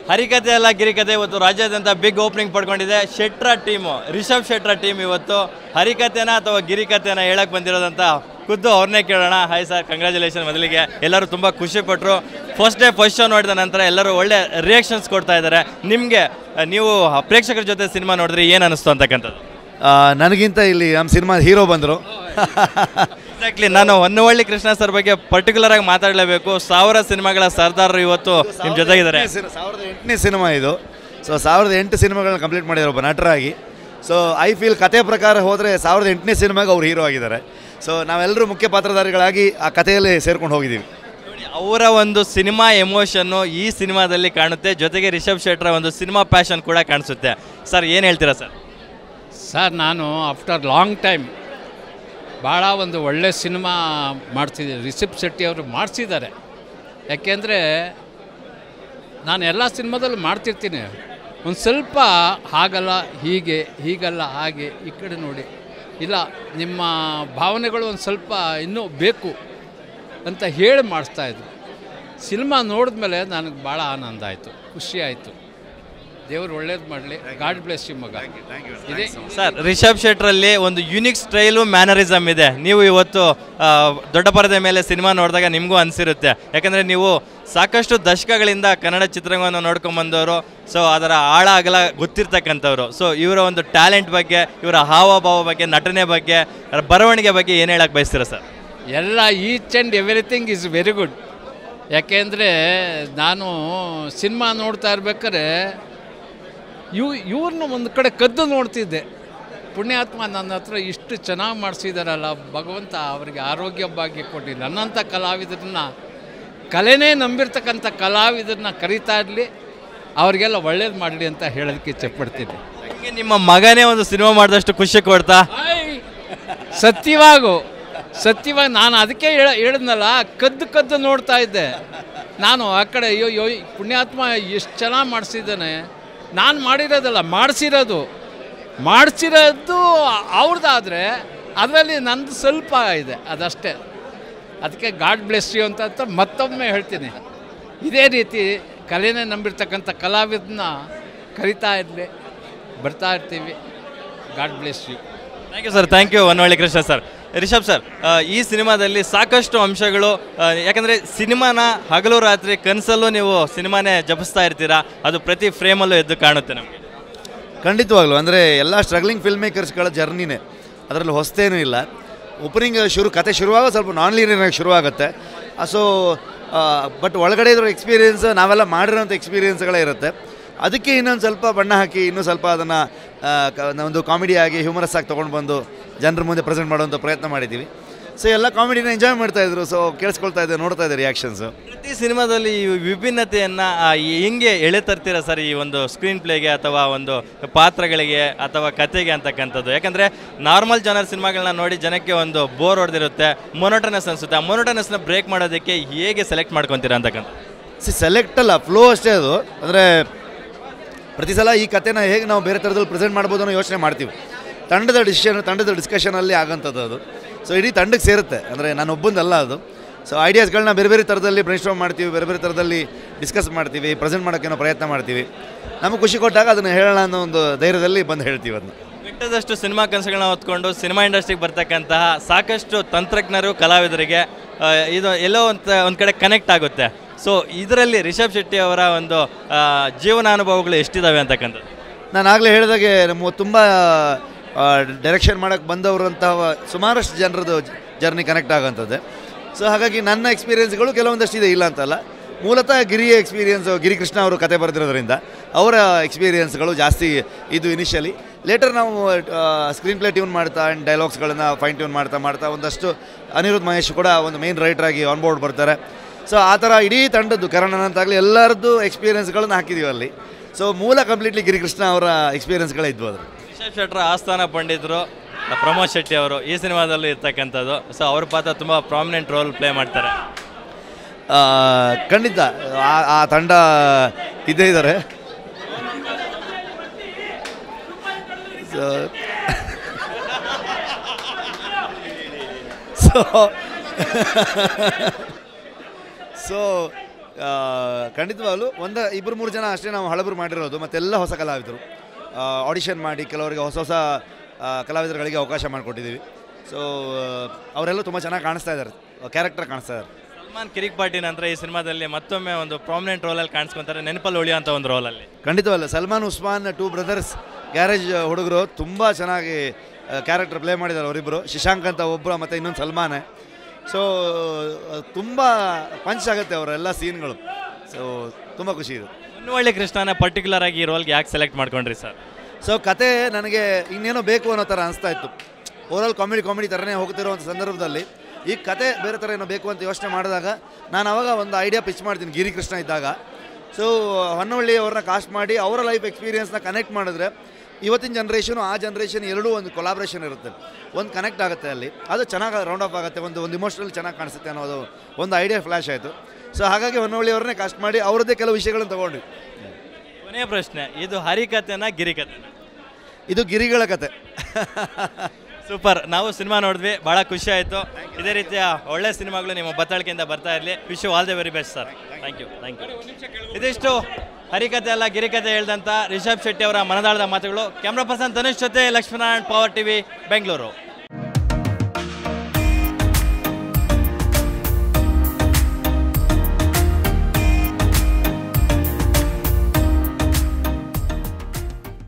ಹರಿಕತೆ ಅಲ್ಲ ಗಿರಿಕತೆ ಇವತ್ತು ರಾಜ್ಯಾದ್ಯಂತ ಬಿಗ್ ಓಪನಿಂಗ್ ಪಡ್ಕೊಂಡಿದೆ ಶೆಟ್ರ ಟೀಮು ರಿಷಬ್ ಶೆಟ್ರ ಟೀಮ್ ಇವತ್ತು ಹರಿಕತೆನ ಅಥವಾ ಗಿರಿಕತೆನ ಹೇಳಕ್ ಬಂದಿರೋದಂತ ಖುದ್ದು ಅವ್ರನ್ನೇ ಕೇಳೋಣ ಹಾಯ್ ಸರ್ ಕಂಗ್ರ್ಯಾಚುಲೇಷನ್ ಮೊದಲಿಗೆ ಎಲ್ಲರೂ ತುಂಬ ಖುಷಿ ಪಟ್ಟರು ಫಸ್ಟ್ ಡೇ ಫಸ್ಟ್ ಶೋ ನೋಡಿದ ನಂತರ ಎಲ್ಲರೂ ಒಳ್ಳೆ ರಿಯಾಕ್ಷನ್ಸ್ ಕೊಡ್ತಾ ಇದ್ದಾರೆ ನಿಮಗೆ ನೀವು ಪ್ರೇಕ್ಷಕರ ಜೊತೆ ಸಿನಿಮಾ ನೋಡಿದ್ರೆ ಏನು ಅನಿಸ್ತು ಅಂತಕ್ಕಂಥದ್ದು ಆ, ನನಗಿಂತ ಇಲ್ಲಿ ನಮ್ಮ ಸಿನಿಮಾ ಹೀರೋ ಬಂದರು ಎಕ್ಸಾಕ್ಟ್ಲಿ ನಾನು ಹೊನ್ನವಳ್ಳಿ ಕೃಷ್ಣ ಸರ್ ಬಗ್ಗೆ ಪರ್ಟಿಕ್ಯುಲರ್ ಆಗಿ ಮಾತಾಡಲೇಬೇಕು ಸಾವಿರ ಸಿನಿಮಾಗಳ ಸರ್ದಾರರು ಇವತ್ತು ನಿಮ್ಮ ಜೊತೆಗಿದ್ದಾರೆ ಸಾವಿರದ ಎಂಟನೇ ಸಿನಿಮಾ ಇದು ಸೊ ಸಾವಿರದ ಎಂಟು ಸಿನಿಮಾಗಳನ್ನ ಕಂಪ್ಲೀಟ್ ಮಾಡಿದ್ದಾರೆ ಒಬ್ಬ ನಟರಾಗಿ ಸೊ ಐ ಫೀಲ್ ಕತೆ ಪ್ರಕಾರ ಹೋದರೆ ಸಾವಿರದ ಎಂಟನೇ ಸಿನಿಮಾಗೆ ಅವ್ರು ಹೀರೋ ಆಗಿದ್ದಾರೆ ಸೊ ನಾವೆಲ್ಲರೂ ಮುಖ್ಯ ಪಾತ್ರಧಾರಿಗಳಾಗಿ ಆ ಕಥೆಯಲ್ಲಿ ಸೇರ್ಕೊಂಡು ಹೋಗಿದ್ದೀವಿ ನೋಡಿ, ಅವರ ಒಂದು ಸಿನಿಮಾ ಎಮೋಷನ್ನು ಈ ಸಿನಿಮಾದಲ್ಲಿ ಕಾಣುತ್ತೆ ಜೊತೆಗೆ ರಿಷಬ್ ಶೆಟ್ರ ಒಂದು ಸಿನಿಮಾ ಪ್ಯಾಷನ್ ಕೂಡ ಕಾಣಿಸುತ್ತೆ ಸರ್ ಏನು ಹೇಳ್ತೀರಾ ಸರ್ ಸರ್ ನಾನು ಆಫ್ಟರ್ ಲಾಂಗ್ ಟೈಮ್ ಭಾಳ ಒಂದು ಒಳ್ಳೆ ಸಿನಿಮಾ ಮಾಡ್ತಿದ್ದೀನಿ ರಿಷಬ್ ಶೆಟ್ಟಿ ಅವರು ಮಾಡಿಸಿದ್ದಾರೆ ಯಾಕೆಂದರೆ ನಾನು ಎಲ್ಲ ಸಿನಿಮಾದಲ್ಲೂ ಮಾಡ್ತಿರ್ತೀನಿ ಒಂದು ಸ್ವಲ್ಪ ಹಾಗಲ್ಲ ಹೀಗೆ ಹೀಗಲ್ಲ ಹಾಗೆ ಈ ಕಡೆ ನೋಡಿ ಇಲ್ಲ ನಿಮ್ಮ ಭಾವನೆಗಳು ಒಂದು ಸ್ವಲ್ಪ ಇನ್ನೂ ಬೇಕು ಅಂತ ಹೇಳಿ ಮಾಡಿಸ್ತಾಯಿದ್ರು ಸಿನಿಮಾ ನೋಡಿದ್ಮೇಲೆ ನನಗೆ ಭಾಳ ಆನಂದ ಆಯಿತು ಖುಷಿ ಆಯಿತು ದೇವರು ಒಳ್ಳೇದು ಮಾಡಲಿ ಗಾಡ್ ಬ್ಲೆಸ್ ಯು ಮಗ ಇದೇ ಸರ್ ರಿಷಬ್ ಶೆಟ್ರಲ್ಲಿ ಒಂದು ಯುನಿಕ್ ಸ್ಟೈಲು ಮ್ಯಾನರಿಸಮ್ ಇದೆ ನೀವು ಇವತ್ತು ಆ, ದೊಡ್ಡ ಪರದೆ ಮೇಲೆ ಸಿನಿಮಾ ನೋಡಿದಾಗ ನಿಮಗೂ ಅನಿಸಿರುತ್ತೆ ಯಾಕಂದರೆ ನೀವು ಸಾಕಷ್ಟು ದಶಕಗಳಿಂದ ಕನ್ನಡ ಚಿತ್ರರಂಗವನ್ನು ನೋಡ್ಕೊಂಬಂದವರು ಸೊ ಅದರ ಆಳ ಅಗಲ ಗೊತ್ತಿರ್ತಕ್ಕಂಥವ್ರು ಸೊ ಇವರ ಒಂದು ಟ್ಯಾಲೆಂಟ್ ಬಗ್ಗೆ ಇವರ ಹಾವಭಾವ ಬಗ್ಗೆ ನಟನೆ ಬಗ್ಗೆ ಅದರ ಬರವಣಿಗೆ ಬಗ್ಗೆ ಏನು ಹೇಳಕ್ಕೆ ಬಯಸ್ತೀರಾ ಸರ್ ಎಲ್ಲ each and everything is very good ಯಾಕೆಂದರೆ ನಾನು ಸಿನಿಮಾ ನೋಡ್ತಾ ಇರ್ಬೇಕಾದ್ರೆ ಇವ್ ಇವ್ರನ್ನ ಒಂದು ಕಡೆ ಕದ್ದು ನೋಡ್ತಿದ್ದೆ ಪುಣ್ಯಾತ್ಮ ನನ್ನ ಹತ್ರ ಇಷ್ಟು ಚೆನ್ನಾಗಿ ಮಾಡಿಸಿದಾರಲ್ಲ ಭಗವಂತ ಅವರಿಗೆ ಆರೋಗ್ಯ ಭಾಗ್ಯ ಕೊಟ್ಟಿಲ್ಲ ನನ್ನಂಥ ಕಲಾವಿದರನ್ನ ಕಲೆನೇ ನಂಬಿರ್ತಕ್ಕಂಥ ಕಲಾವಿದರನ್ನ ಕರೀತಾ ಇರಲಿ ಅವರಿಗೆಲ್ಲ ಒಳ್ಳೇದು ಮಾಡಲಿ ಅಂತ ಹೇಳೋದಕ್ಕೆ ಇಚ್ಛೆಪಡ್ತೀನಿ ಹಂಗೆ ನಿಮ್ಮ ಮಗನೇ ಒಂದು ಸಿನಿಮಾ ಮಾಡಿದಷ್ಟು ಖುಷಿ ಕೊಡ್ತಾ ಆಯ್! ಸತ್ಯವಾಗು ಸತ್ಯವಾಗಿ ನಾನು ಅದಕ್ಕೆ ಹೇಳ ಹೇಳಿದ್ನಲ್ಲ ಕದ್ದು ಕದ್ದು ನೋಡ್ತಾ ಇದ್ದೆ ನಾನು ಆ ಕಡೆ ಅಯ್ಯೋ ಯೋ ಪುಣ್ಯಾತ್ಮ ಎಷ್ಟು ಚೆನ್ನಾಗಿ ಮಾಡಿಸಿದ್ದಾನೆ ನಾನು ಮಾಡಿರೋದಲ್ಲ ಮಾಡಿಸಿರೋದು ಮಾಡಿಸಿರೋದು ಅವ್ರದ್ದಾದರೆ ಅದರಲ್ಲಿ ನಂದು ಸ್ವಲ್ಪ ಇದೆ ಅದಷ್ಟೇ ಅದಕ್ಕೆ ಗಾಡ್ ಬ್ಲೆಸ್ ಯು ಅಂತ ಅಂತ ಮತ್ತೊಮ್ಮೆ ಹೇಳ್ತೀನಿ ಇದೇ ರೀತಿ ಕಲೆನೇ ನಂಬಿರ್ತಕ್ಕಂಥ ಕಲಾವಿದನ್ನ ಕರಿತಾ ಇರಲಿ ಬರ್ತಾ ಇರ್ತೀವಿ God bless you thank you sir thank you Honnavalli Krishna sir Rishab sir ಆ, ಈ ಸಿನಿಮಾದಲ್ಲಿ ಸಾಕಷ್ಟು ಅಂಶಗಳು ಆ, ಯಾಕಂದ್ರೆ ಸಿನಿಮಾನ ಹಗಲು ರಾತ್ರಿ ಕನಸಲ್ಲೂ ನೀವು ಸಿನಿಮಾನೇ ಜಪಿಸ್ತಾ ಇರ್ತೀರಾ ಅದು ಪ್ರತಿ ಫ್ರೇಮಲ್ಲೂ ಎದ್ದು ಕಾಣುತ್ತೆ ನಮಗೆ ಖಂಡಿತವಾಗ್ಲೂ ಅಂದರೆ ಎಲ್ಲ ಸ್ಟ್ರಗ್ಲಿಂಗ್ ಫಿಲ್ಮ್ ಮೇಕರ್ಸ್ಗಳ ಜರ್ನಿನೇ ಅದರಲ್ಲಿ ಹೊಸ್ತೇನೂ ಇಲ್ಲ ಓಪನಿಂಗ್ ಶುರು ಕತೆ ಶುರುವಾಗ ಸ್ವಲ್ಪ ನಾನ್ ಲೀನಿಯರ್ ಶುರುವಾಗುತ್ತೆ ಸೊ ಬಟ್ ಒಳಗಡೆ ಇರೋ ಎಕ್ಸ್ಪೀರಿಯೆನ್ಸ್ ನಾವೆಲ್ಲ ಮಾಡಿರೋಂಥ ಎಕ್ಸ್ಪೀರಿಯೆನ್ಸ್ಗಳೇ ಇರುತ್ತೆ ಅದಕ್ಕೆ ಇನ್ನೊಂದು ಸ್ವಲ್ಪ ಬಣ್ಣ ಹಾಕಿ ಇನ್ನೂ ಸ್ವಲ್ಪ ಅದನ್ನು ಒಂದು ಕಾಮಿಡಿ ಆಗಿ ಹ್ಯೂಮರಸ್ ಆಗಿ ತೊಗೊಂಡು ಬಂದು ಜನರ ಮುಂದೆ ಪ್ರೆಸೆಂಟ್ ಮಾಡುವಂಥ ಪ್ರಯತ್ನ ಮಾಡಿದ್ದೀವಿ ಸೊ ಎಲ್ಲ ಕಾಮಿಡಿನ ಎಂಜಾಯ್ ಮಾಡ್ತಾ ಇದ್ರು ಸೊ ಕೇಳಿಸ್ಕೊಳ್ತಾ ಇದ್ದೆ ನೋಡ್ತಾ ಇದ್ದೆ ರಿಯಾಕ್ಷನ್ಸು ಪ್ರತಿ ಸಿನಿಮಾದಲ್ಲಿ ಈ ವಿಭಿನ್ನತೆಯನ್ನ ಆ, ಈ- ಹೆಂಗೆ ಎಳೆ ತರ್ತೀರಾ ಸರ್ ಈ ಒಂದು ಸ್ಕ್ರೀನ್ ಪ್ಲೇಗೆ ಅಥವಾ ಒಂದು ಪಾತ್ರಗಳಿಗೆ ಅಥವಾ ಕತೆಗೆ ಅಂತಕ್ಕಂಥದ್ದು ಯಾಕಂದ್ರೆ ನಾರ್ಮಲ್ ಜನರ ಸಿನಿಮಾಗಳನ್ನ ನೋಡಿ ಜನಕ್ಕೆ ಒಂದು ಬೋರ್ ಹೊಡೆದಿರುತ್ತೆ ಮೊನೋಟನಸ್ ಅನ್ಸುತ್ತೆ ಆ ಮೊನೋಟನಸ್ನ ಬ್ರೇಕ್ ಮಾಡೋದಕ್ಕೆ ಹೇಗೆ ಸೆಲೆಕ್ಟ್ ಮಾಡ್ಕೊತೀರಾ ಅಂತಕ್ಕಂಥ ಸಿ ಸೆಲೆಕ್ಟ್ ಅಲ್ಲ ಫ್ಲೋ ಅಷ್ಟೇ ಅದು ಅಂದರೆ ಪ್ರತಿ ಸಲ ಈ ಕಥೆನ ಹೇಗೆ ನಾವು ಬೇರೆ ಥರದಲ್ಲಿ ಪ್ರೆಸೆಂಟ್ ಮಾಡ್ಬೋದು ಅನ್ನೋ ಯೋಚನೆ ಮಾಡ್ತೀವಿ ತಂಡದ ಡಿಸಿಷನ್ ತಂಡದ ಡಿಸ್ಕಷನಲ್ಲಿ ಆಗೋಂಥದ್ದು ಅದು ಸೊ ಇಡೀ ತಂಡಕ್ಕೆ ಸೇರುತ್ತೆ ಅಂದರೆ ನಾನು ಒಬ್ಬಂದಲ್ಲ ಅದು ಸೊ ಐಡಿಯಾಸ್ಗಳನ್ನ ಬೇರೆ ಬೇರೆ ಥರದಲ್ಲಿ ಬ್ರೈನ್ ಮಾಡ್ತೀವಿ ಬೇರೆ ಬೇರೆ ಥರದಲ್ಲಿ ಡಿಸ್ಕಸ್ ಮಾಡ್ತೀವಿ ಪ್ರೆಸೆಂಟ್ ಮಾಡೋಕ್ಕೇನೋ ಪ್ರಯತ್ನ ಮಾಡ್ತೀವಿ ನಮಗೆ ಖುಷಿ ಕೊಟ್ಟಾಗ ಅದನ್ನು ಹೇಳೋಣ ಅನ್ನೋ ಒಂದು ಧೈರ್ಯದಲ್ಲಿ ಬಂದು ಹೇಳ್ತೀವಿ ಅದನ್ನ ಬೆಟ್ಟದಷ್ಟು ಸಿನಿಮಾ ಕನಸುಗಳನ್ನ ಹೊತ್ಕೊಂಡು ಸಿನಿಮಾ ಇಂಡಸ್ಟ್ರಿಗೆ ಬರ್ತಕ್ಕಂತಹ ಸಾಕಷ್ಟು ತಂತ್ರಜ್ಞರು ಕಲಾವಿದರಿಗೆ ಆ, ಇದು ಎಲ್ಲೋ ಒಂದು ಒಂದು ಕಡೆ ಕನೆಕ್ಟ್ ಆಗುತ್ತೆ ಸೊ ಇದರಲ್ಲಿ ರಿಷಬ್ ಶೆಟ್ಟಿ ಅವರ ಒಂದು ಆ, ಜೀವನಾನುಭವಗಳು ಎಷ್ಟಿದಾವೆ ಅಂತಕ್ಕಂಥದ್ದು ನಾನು ಆಗಲೇ ಹೇಳಿದಾಗೆ ನಮ್ಮ ತುಂಬ ಡೈರೆಕ್ಷನ್ ಮಾಡೋಕ್ಕೆ ಬಂದವರಂತಹ ಸುಮಾರಷ್ಟು ಜನರದ್ದು ಜರ್ನಿ ಕನೆಕ್ಟ್ ಆಗೋಂಥದ್ದೇ ಸೊ ಹಾಗಾಗಿ ನನ್ನ ಎಕ್ಸ್ಪೀರಿಯೆನ್ಸ್ಗಳು ಕೆಲವೊಂದಷ್ಟು ಇದೆ ಇಲ್ಲ ಅಂತಲ್ಲ ಮೂಲತಃ ಗಿರಿಯ ಎಕ್ಸ್ಪೀರಿಯೆನ್ಸ್ ಗಿರಿಕೃಷ್ಣ ಅವರು ಕತೆ ಬರೆದಿರೋದ್ರಿಂದ ಅವರ ಎಕ್ಸ್ಪೀರಿಯೆನ್ಸ್ಗಳು ಜಾಸ್ತಿ ಇದು ಇನಿಷಿಯಲಿ ಲೇಟರ್ ನಾವು ಸ್ಕ್ರೀನ್ ಪ್ಲೇ ಟ್ಯೂನ್ ಮಾಡ್ತಾ ಆ್ಯಂಡ್ ಡೈಲಾಗ್ಸ್ಗಳನ್ನು ಫೈನ್ ಟ್ಯೂನ್ ಮಾಡ್ತಾ ಮಾಡ್ತಾ ಒಂದಷ್ಟು ಅನಿರುದ್ಧ ಮಹೇಶ್ ಕೂಡ ಒಂದು ಮೇನ್ ರೈಟ್ರಾಗಿ ಆನ್ ಬೋರ್ಡ್ ಬರ್ತಾರೆ ಸೊ ಆ ಥರ ಇಡೀ ತಂಡದ್ದು ಕನ್ನಡನಂತಾಗಲಿ ಎಲ್ಲರದ್ದು ಎಕ್ಸ್ಪೀರಿಯೆನ್ಸ್ಗಳನ್ನು ಹಾಕಿದ್ದೀವಿ ಅಲ್ಲಿ ಸೊ ಮೂಲ ಕಂಪ್ಲೀಟ್ಲಿ ಗಿರಿಕೃಷ್ಣ ಅವರ ಎಕ್ಸ್ಪೀರಿಯೆನ್ಸ್ಗಳೇ ಇದ್ವು ಅದ್ರ ರಿಷಬ್ ಶೆಟ್ಟರ್ ಆಸ್ಥಾನ ಪಂಡಿತರು ಪ್ರಮೋದ್ ಶೆಟ್ಟಿ ಅವರು ಈ ಸಿನಿಮಾದಲ್ಲೂ ಇರ್ತಕ್ಕಂಥದ್ದು ಸೊ ಅವ್ರ ಪಾತ್ರ ತುಂಬ ಪ್ರಾಮಿನೆಂಟ್ ರೋಲ್ ಪ್ಲೇ ಮಾಡ್ತಾರೆ ಆ, ಖಂಡಿತ ಆ ಆ ತಂಡ ಇದ್ದೇ ಇದ್ದಾರೆ ಸೊ ಸೊ ಸೊ ಆ, ಖಂಡಿತವಾಗ್ಲೂ ಒಂದು ಇಬ್ಬರು ಮೂರು ಜನ ಅಷ್ಟೇ ನಾವು ಹಳಬರು ಮಾಡಿರೋದು ಮತ್ತೆಲ್ಲ ಹೊಸ ಕಲಾವಿದರು ಆಡಿಷನ್ ಮಾಡಿ ಕೆಲವರಿಗೆ ಹೊಸ ಹೊಸ ಆ, ಕಲಾವಿದರುಗಳಿಗೆ ಅವಕಾಶ ಮಾಡಿಕೊಟ್ಟಿದ್ದೀವಿ ಸೊ ಅವರೆಲ್ಲ ತುಂಬ ಚೆನ್ನಾಗಿ ಕಾಣಿಸ್ತಾ ಇದ್ದಾರೆ ಕ್ಯಾರೆಕ್ಟರ್ ಕಾಣಿಸ್ತಾ ಇದ್ದಾರೆ ಸಲ್ಮಾನ್ ಕಿರಿಕ್ ಪಾಟಿ ನಂತರ ಈ ಸಿನಿಮಾದಲ್ಲಿ ಮತ್ತೊಮ್ಮೆ ಒಂದು ಪ್ರಾಮಿನೆಂಟ್ ರೋಲಲ್ಲಿ ಕಾಣಿಸ್ಕೊಂತಾರೆ ನೆನಪಲ್ಲಿ ಉಳಿಯುವಂಥ ಒಂದು ರೋಲಲ್ಲಿ ಖಂಡಿತವಲ್ಲ Salman Usman two brothers garage ಹುಡುಗರು ತುಂಬ ಚೆನ್ನಾಗಿ ಕ್ಯಾರೆಕ್ಟರ್ ಪ್ಲೇ ಮಾಡಿದ್ದಾರೆ ಅವರಿಬ್ಬರು ಶಶಾಂಕ್ ಅಂತ ಒಬ್ಬರು ಮತ್ತು ಇನ್ನೊಂದು ಸಲ್ಮಾನೆ ಸೊ ತುಂಬ ಪಂಚ್ ಆಗುತ್ತೆ ಅವರೆಲ್ಲ ಸೀನ್ಗಳು ಸೊ ತುಂಬ ಖುಷಿ ಇದೆ ಹೊನ್ನವಳ್ಳಿ ಕೃಷ್ಣನ ಪರ್ಟಿಕ್ಯುಲರ್ ಆಗಿ ಈ ರೋಲ್ಗೆ ಯಾಕೆ ಸೆಲೆಕ್ಟ್ ಮಾಡ್ಕೊಂಡ್ರಿ ಸರ್ ಸೊ ಕತೆ ನನಗೆ ಇನ್ನೇನೋ ಬೇಕು ಅನ್ನೋ ಥರ ಅನಿಸ್ತಾ ಇತ್ತು ಓವರಾಲ್ ಕಾಮಿಡಿ ಕಾಮಿಡಿ ಥರನೇ ಹೋಗ್ತಿರುವಂಥ ಸಂದರ್ಭದಲ್ಲಿ ಈ ಕತೆ ಬೇರೆ ಥರ ಏನೋ ಬೇಕು ಅಂತ ಯೋಚನೆ ಮಾಡಿದಾಗ ನಾನು ಅವಾಗ ಒಂದು ಐಡಿಯಾ ಪಿಚ್ ಮಾಡ್ತೀನಿ ಗಿರಿಕೃಷ್ಣ ಇದ್ದಾಗ ಸೊ ಹೊನ್ನವಳ್ಳಿ ಅವ್ರನ್ನ ಕಾಸ್ಟ್ ಮಾಡಿ ಅವರ ಲೈಫ್ ಎಕ್ಸ್ಪೀರಿಯನ್ಸ್ನ ಕನೆಕ್ಟ್ ಮಾಡಿದ್ರೆ ಇವತ್ತಿನ ಜನ್ರೇಷನು ಆ ಜನ್ರೇಷನ್ ಎರಡೂ ಒಂದು ಕೊಲಾಬ್ರೇಷನ್ ಇರುತ್ತೆ ಒಂದು ಕನೆಕ್ಟ್ ಆಗುತ್ತೆ ಅಲ್ಲಿ ಅದು ಚೆನ್ನಾಗಿ ರೌಂಡ್ ಆಫ್ ಆಗುತ್ತೆ ಒಂದು ಒಂದು ಇಮೋಷ್ನಲ್ ಚೆನ್ನಾಗಿ ಕಾಣಿಸುತ್ತೆ ಅನ್ನೋದು ಒಂದು ಐಡಿಯಾ ಫ್ಲ್ಯಾಶ್ ಆಯಿತು ಸೊ ಹಾಗಾಗಿ ಹೊನ್ನವಳ್ಳಿ ಅವ್ರನ್ನೇ ಕಾಸ್ಟ್ ಮಾಡಿ ಅವರದ್ದೇ ಕೆಲವು ವಿಷಯಗಳನ್ನು ತೊಗೊಂಡ್ವಿ ಕೊನೆಯ ಪ್ರಶ್ನೆ ಇದು ಹರಿಕತೆನ ಗಿರಿಕತೆನ ಇದು ಗಿರಿಗಳ ಕತೆ ಸೂಪರ್ ನಾವು ಸಿನಿಮಾ ನೋಡಿದ್ವಿ ಬಹಳ ಖುಷಿ ಆಯಿತು ಇದೇ ರೀತಿಯ ಒಳ್ಳೆ ಸಿನಿಮಾಗಳು ನಿಮ್ಮ ಬತ್ತಾಳಿಕೆಯಿಂದ ಬರ್ತಾ ಇರಲಿ wish you all the very best sir thank you thank you ಇದಿಷ್ಟು ಹರಿಕತೆ ಅಲ್ಲ ಗಿರಿಕತೆ ಹೇಳ್ದಂಥ ರಿಷಬ್ ಶೆಟ್ಟಿ ಅವರ ಮನದಾಳದ ಮಾತುಗಳು ಕ್ಯಾಮ್ರಾ ಪರ್ಸನ್ ಧನುಷ್ ಜೊತೆ ಲಕ್ಷ್ಮೀನಾರಾಯಣ್ ಪವರ್ ಟಿವಿ ಬೆಂಗಳೂರು